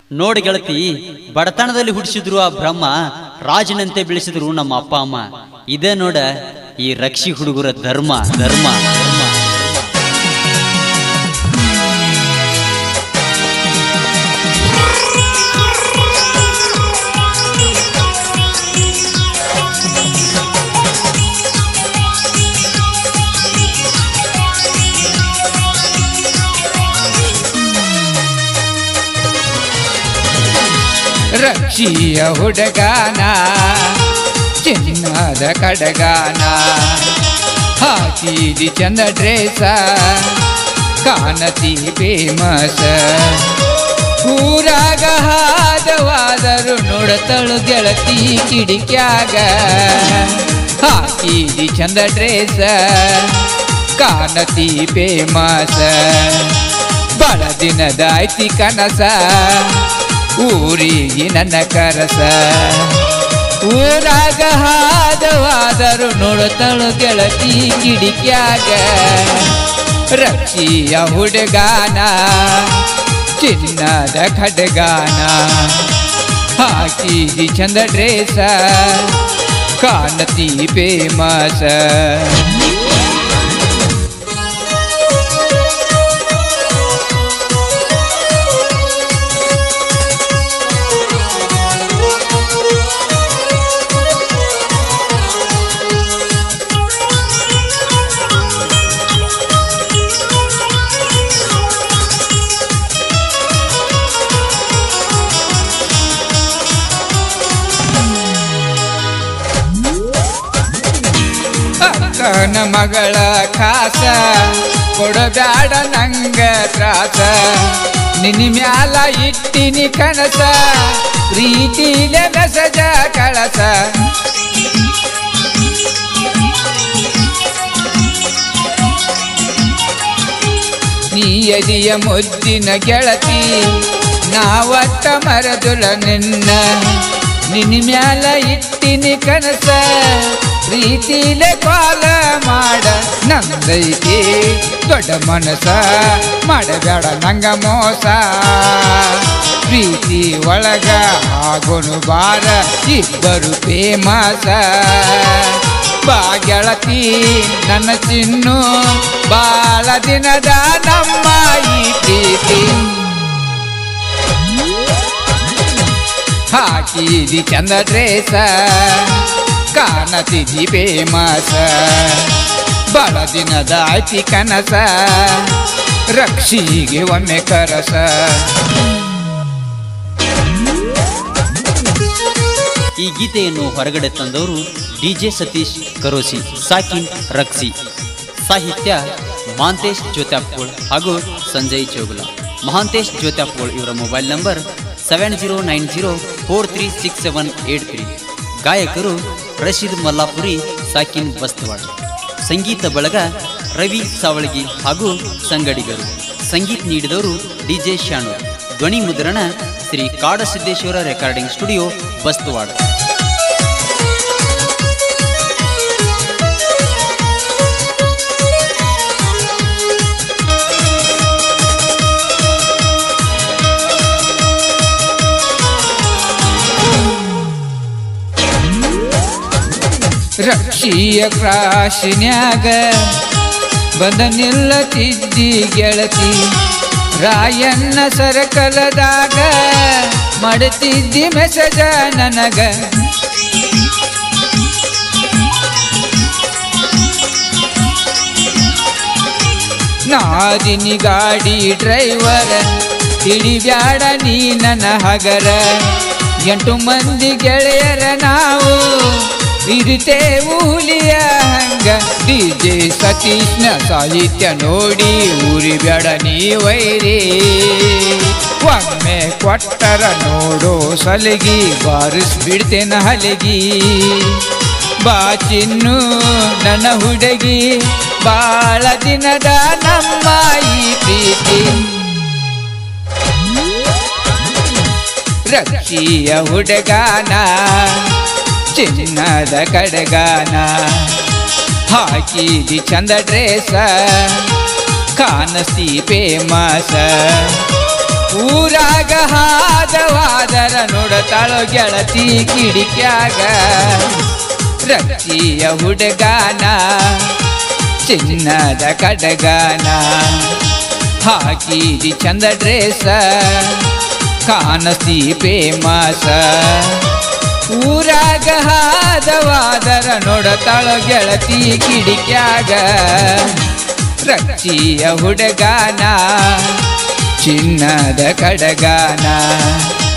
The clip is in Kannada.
ನೋಡಿ ಗೆಳತಿ ಬಡತನದಲ್ಲಿ ಹುಟ್ಟಿಸಿದ್ರು ಆ ಬ್ರಹ್ಮ ರಾಜನಂತೆ ಬೆಳೆಸಿದ್ರು ನಮ್ಮ ಅಪ್ಪ ಅಮ್ಮ ಇದೇ ನೋಡ ಈ ರಕ್ಷಿ ಹುಡುಗರ ಧರ್ಮ ಧರ್ಮ ಧರ್ಮ ರಕ್ಷಿಯ ಹುಡುಗಾನ ಚಿನ್ನದ ಕಡಗಾನ ಹಾಕಿದಿ ಚಂದ ಡ್ರೇಸ ಕಾನತಿ ಫೇಮಸ್ ಊರಾಗ ಹಾದವಾದರು ನೋಡತಳು ಗೆಳತಿ ಕಿಡಿಕ್ಯಾಗ ಹಾಕಿದಿ ಚಂದ ಡ್ರೇಸ ಕಾನತಿ ಫೇಮಸ್ ಬಳ ದಿನದ ಐತಿ ಕನಸ ಊರಿಗೆ ನನ್ನ ಕರಸ ಊರಾಗ ಹಾದವಾದರು ನೋಡತಳು ಗೆಳತಿ ಕಿಡಿಕ್ಯಾಗ ರಕ್ಷಿಯ ಹುಡುಗಾನ ಚಿನ್ನದ ಖಡ್ಗಾನ ಹಾಕಿದಿ ಚಂದ ಡ್ರೇಸ ಕಾನತಿ ಫೇಮಸ್ ಅಕ್ಕನ ಮಗಳ ಕಾಸ ಕೊಡಬ್ಯಾಡ ನಂಗ ತ್ರಾಸ ನಿನ್ನ ಮ್ಯಾಲ ಇಟ್ಟಿನಿ ಕನಸ ಪ್ರೀತಿಲೆ ಮೆಸಜ ಕಳಸ ನೀ ಎದಿಯ ಮುದ್ದಿನ ಗೆಳತಿ ನಾವತ್ತ ಮರದುಲ ನಿನ್ನ ನಿನ್ನ ಮ್ಯಾಲ ಇಟ್ಟಿನಿ ಕನಸ ಪ್ರೀತಿಲೆ ಕಾಲ ಮಾಡ ನಂದೈತಿ ದೊಡ್ಡ ಮನಸ ಮಾಡಬೇಡ ನಂಗ ಮೋಸ ಪ್ರೀತಿ ಒಳಗ ಆಗೋನು ಬಾರ ಇಬ್ಬರು ಫೇಮಸ ಬಾ ಗೆಳತಿ ನನ್ನ ಚಿನ್ನು ಬಾಳ ದಿನದ ನಮ್ಮ ಈ ಪ್ರೀತಿ ಹಾಕಿದಿ ಚಂದ ಡ್ರೇಸ ಕಾಣತಿದಿ ಫೇಮಸ ಬಳ ದಿನದ ಐತಿ ಕನಸ ರಕ್ಷಿಗೆ ಒಮ್ಮೆ ಕರಸ ಈ ಗೀತೆಯನ್ನು ಹೊರಗಡೆ ತಂದವರು ಡಿಜೆ ಸತೀಶ್ ಕರೋಸಿ ಸಾಕಿನ್ ರಕ್ಸಿ ಸಾಹಿತ್ಯ ಮಹಾಂತೇಶ್ ಜ್ಯೋತ್ಯಾಪ್ಕೋಳ್ ಹಾಗೂ ಸಂಜಯ್ ಚೋಗುಲ ಮಹಾಂತೇಶ್ ಜ್ಯೋತ್ಯಾಪ್ಕೋಳ್ ಇವರ mobile number seven zero nine zero four three six seven eight three ಗಾಯಕರು ರಶೀದ್ ಮಲ್ಲಾಪುರಿ ಸಾಕಿನ್ ಬಸ್ತವಾಡ್ ಸಂಗೀತ ಬಳಗ ರವಿ ಸಾವಳಗಿ ಹಾಗೂ ಸಂಗಡಿಗರು ಸಂಗೀತ ನೀಡಿದವರು ಡಿಜೆ ಶಾಣು ಧ್ವನಿ ಮುದ್ರಣ ಶ್ರೀ ಕಾಡಸಿದ್ದೇಶ್ವರ ರೆಕಾರ್ಡಿಂಗ್ ಸ್ಟುಡಿಯೋ ಬಸ್ತವಾಡ್ ರಕ್ಷಿಯ ಕ್ರಾಶಿನ್ಯಾಗ ಬಂದ ನಿಲ್ಲತಿದ್ದಿ ಗೆಳತಿ ರಾಯಣ್ಣ ಸರಕಲದಾಗ ಮಾಡುತ್ತಿದ್ದಿ ಮೆಸಜ ನನಗ ನಾದಿನಿ ಗಾಡಿ ಡ್ರೈವರ ಹಿಡಿಬ್ಯಾಡ ನೀ ನನ್ನ ಹಗರ ಎಂಟು ಮಂದಿ ಗೆಳೆಯರ ನಾವು ಇರುತ್ತೇ ಹುಲಿಯ ಹಂಗ ಡಿಜೆ ಸತೀಶ್ನ ಸಾಹಿತ್ಯ ನೋಡಿ ಊರಿ ಬ್ಯಾಡ ನೀ ವೈರಿ ಒಮ್ಮೆ ಕೊಟ್ಟರ ನೋಡೋ ಸಲಗಿ ಬಾರಿಸ್ ಬಿಡ್ತೇನ ಹಲಗಿ ಬಾ ಚಿನ್ನು ನನ್ನ ಹುಡುಗಿ ಬಾಳ ದಿನದ ನಮ್ಮ ಈ ಪ್ರೀತಿ ರಕ್ಷಿಯ ಹುಡುಗಾನ ಚಿನ್ನದ ಕಡಗಾನ ಹಾಕಿದಿ ಚಂದ ಡ್ರೇಸ ಕಾನಸ್ತಿ ಫೇಮಸ ಊರಾಗ ಹಾದವಾದರ ನೋಡತಾಳೋ ಗೆಳತಿ ಕಿಡಿಕ್ಯಾಗ ರಕ್ಷಿಯ ಹುಡುಗಾನ ಚಿನ್ನದ ಕಡಗಾನ ಹಾಕಿದಿ ಚಂದ ಡ್ರೇಸ ಕಾನಸ್ತಿ ಫೇಮಸ ಊರಾಗ ಹಾದವಾದರ ನೋಡತಾಳೋ ಗೆಳತಿ ಕಿಡಿಕ್ಯಾಗ ರಕ್ಷಿಯ ಹುಡುಗಾನ ಚಿನ್ನದ ಕಡಗಾನ